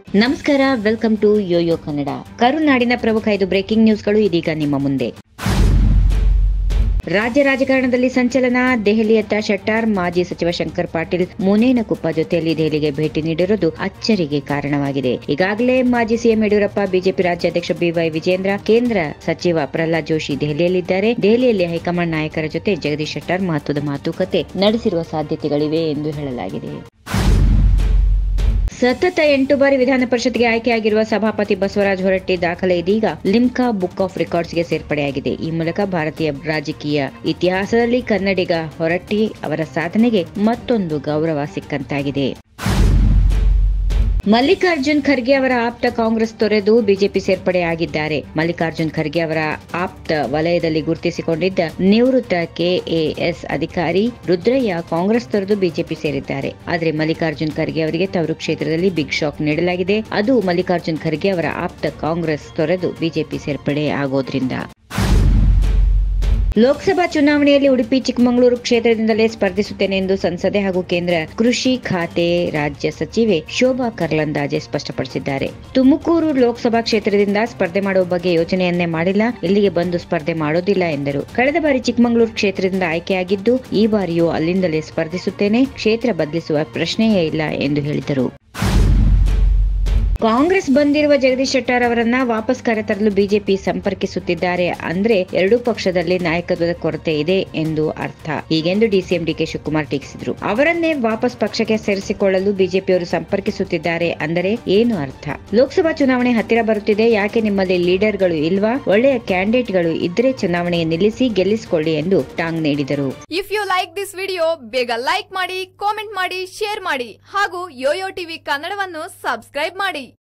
ನಮಸ್ಕಾರ welcome to YoYo Kannada ಕರುನಾಡಿನ ಪ್ರಮುಖ ಐದು ಬ್ರೇಕಿಂಗ್ ನ್ಯೂಸ್ಗಳು ಇದೀಗ ನಿಮ್ಮ ಮುಂದೆ ರಾಜ್ಯ ರಾಜಕಾರಣದಲ್ಲಿ ಸಂಚಲನ ದೆಹಲಿಯತ್ತ ಶೆಟ್ಟಾರ್ ಮಾಜಿ ಸಚಿವ ಶಂಕರ್ ಪಾಟೀಲ್ ಮುನೇನಕುಪ್ಪ ಜೊತೆಯಲ್ಲಿ ದೆಹಲಿಗೆ ಭೇಟಿ ನೀಡಿರುವುದು ಅಚ್ಚರಿಗೆ ಕಾರಣವಾಗಿದೆ ಈಗಾಗಲೇ ಮಾಜಿ ಸಿಎಂ ಯಡಿಯೂರಪ್ಪ ಬಿಜೆಪಿ ರಾಜ್ಯಾಧ್ಯಕ್ಷ ಬಿವೈ ವಿಜೇಂದ್ರ ಕೇಂದ್ರ ಸಚಿವ ಪ್ರಹ್ಲಾದ್ ಜೋಶಿ ದೆಹಲಿಯಲ್ಲಿದ್ದಾರೆ ದೆಹಲಿಯಲ್ಲಿ ಹೈಕಮಾಂಡ್ ನಾಯಕರ ಜೊತೆ ಜಗದೀಶ್ ಶೆಟ್ಟಾರ್ ಮಹತ್ವದ ಮಾತುಕತೆ ನಡೆಸಿರುವ ಸಾಧ್ಯತೆಗಳಿವೆ ಎಂದು ಹೇಳಲಾಗಿದೆ ಸತತ ಎಂಟು ಬಾರಿ ವಿಧಾನ ಪರಿಷತ್ಗೆ ಆಯ್ಕೆಯಾಗಿರುವ ಸಭಾಪತಿ ಬಸವರಾಜ ಹೊರಟ್ಟಿ ದಾಖಲೆ ಇದೀಗ ಲಿಮ್ಕಾ ಬುಕ್ ಆಫ್ ರೆಕಾರ್ಡ್ಸ್ಗೆ ಸೇರ್ಪಡೆಯಾಗಿದೆ ಈ ಮೂಲಕ ಭಾರತೀಯ ರಾಜಕೀಯ ಇತಿಹಾಸದಲ್ಲಿ ಕನ್ನಡಿಗ ಹೊರಟ್ಟಿ ಅವರ ಸಾಧನೆಗೆ ಮತ್ತೊಂದು ಗೌರವ ಸಿಕ್ಕಂತಾಗಿದೆ ಮಲ್ಲಿಕಾರ್ಜುನ್ ಖರ್ಗೆ ಅವರ ಆಪ್ತ ಕಾಂಗ್ರೆಸ್ ತೊರೆದು ಬಿಜೆಪಿ ಸೇರ್ಪಡೆಯಾಗಿದ್ದಾರೆ ಮಲ್ಲಿಕಾರ್ಜುನ್ ಖರ್ಗೆ ಅವರ ಆಪ್ತ ವಲಯದಲ್ಲಿ ಗುರುತಿಸಿಕೊಂಡಿದ್ದ ನಿವೃತ್ತ ಕೆಎಎಸ್ ಅಧಿಕಾರಿ ರುದ್ರಯ್ಯ ಕಾಂಗ್ರೆಸ್ ತೊರೆದು ಬಿಜೆಪಿ ಸೇರಿದ್ದಾರೆ ಆದರೆ ಮಲ್ಲಿಕಾರ್ಜುನ್ ಖರ್ಗೆ ಅವರಿಗೆ ತವರು ಕ್ಷೇತ್ರದಲ್ಲಿ ಬಿಗ್ ಶಾಕ್ ನೀಡಲಾಗಿದೆ ಅದು ಮಲ್ಲಿಕಾರ್ಜುನ್ ಖರ್ಗೆ ಅವರ ಆಪ್ತ ಕಾಂಗ್ರೆಸ್ ತೊರೆದು ಬಿಜೆಪಿ ಸೇರ್ಪಡೆ ಆಗೋದ್ರಿಂದ ಲೋಕಸಭಾ ಚುನಾವಣೆಯಲ್ಲಿ ಉಡುಪಿ ಚಿಕ್ಕಮಗಳೂರು ಕ್ಷೇತ್ರದಿಂದಲೇ ಸ್ಪರ್ಧಿಸುತ್ತೇನೆ ಎಂದು ಸಂಸದೆ ಹಾಗೂ ಕೇಂದ್ರ ಕೃಷಿ ಖಾತೆ ರಾಜ್ಯ ಸಚಿವೆ ಶೋಭಾ ಕರ್ಲಂದಾಜೆ ಸ್ಪಷ್ಟಪಡಿಸಿದ್ದಾರೆ ತುಮಕೂರು ಲೋಕಸಭಾ ಕ್ಷೇತ್ರದಿಂದ ಸ್ಪರ್ಧೆ ಮಾಡುವ ಬಗ್ಗೆ ಯೋಚನೆಯನ್ನೇ ಮಾಡಿಲ್ಲ ಇಲ್ಲಿಗೆ ಬಂದು ಸ್ಪರ್ಧೆ ಮಾಡೋದಿಲ್ಲ ಎಂದರು ಕಳೆದ ಬಾರಿ ಚಿಕ್ಕಮಗಳೂರು ಕ್ಷೇತ್ರದಿಂದ ಆಯ್ಕೆಯಾಗಿದ್ದು ಈ ಬಾರಿಯೂ ಅಲ್ಲಿಂದಲೇ ಸ್ಪರ್ಧಿಸುತ್ತೇನೆ ಕ್ಷೇತ್ರ ಬದಲಿಸುವ ಪ್ರಶ್ನೆಯೇ ಇಲ್ಲ ಎಂದು ಹೇಳಿದರು ಕಾಂಗ್ರೆಸ್ ಬಂದಿರುವ ಜಗದೀಶ್ ಶೆಟ್ಟಾರ್ ಅವರನ್ನ ವಾಪಸ್ ಕರೆತರಲು ಬಿಜೆಪಿ ಸಂಪರ್ಕಿಸುತ್ತಿದ್ದಾರೆ ಅಂದ್ರೆ ಎರಡೂ ಪಕ್ಷದಲ್ಲಿ ನಾಯಕತ್ವದ ಕೊರತೆ ಇದೆ ಎಂದು ಅರ್ಥ ಹೀಗೆಂದು ಡಿಸಿಎಂ ಡಿಕೆ ಶಿವಕುಮಾರ್ ಟೀಕಿಸಿದ್ರು ಅವರನ್ನೇ ವಾಪಸ್ ಪಕ್ಷಕ್ಕೆ ಸೇರಿಸಿಕೊಳ್ಳಲು ಬಿಜೆಪಿಯವರು ಸಂಪರ್ಕಿಸುತ್ತಿದ್ದಾರೆ ಅಂದರೆ ಏನು ಅರ್ಥ ಲೋಕಸಭಾ ಚುನಾವಣೆ ಹತ್ತಿರ ಬರುತ್ತಿದೆ ಯಾಕೆ ನಿಮ್ಮಲ್ಲಿ ಲೀಡರ್ಗಳು ಇಲ್ವಾ ಒಳ್ಳೆಯ ಕ್ಯಾಂಡಿಡೇಟ್ಗಳು ಇದ್ರೆ ಚುನಾವಣೆ ನಿಲ್ಲಿಸಿ ಗೆಲ್ಲಿಸಿಕೊಳ್ಳಿ ಎಂದು ಟಾಂಗ್ ನೀಡಿದರು if you like this video ಬೇಗ ಲೈಕ್ ಮಾಡಿ ಕಾಮೆಂಟ್ ಮಾಡಿ ಶೇರ್ ಮಾಡಿ ಹಾಗೂ ಯೋಯೋ ಟಿವಿ ಕನ್ನಡವನ್ನು ಸಬ್ಸ್ಕ್ರೈಬ್ ಮಾಡಿ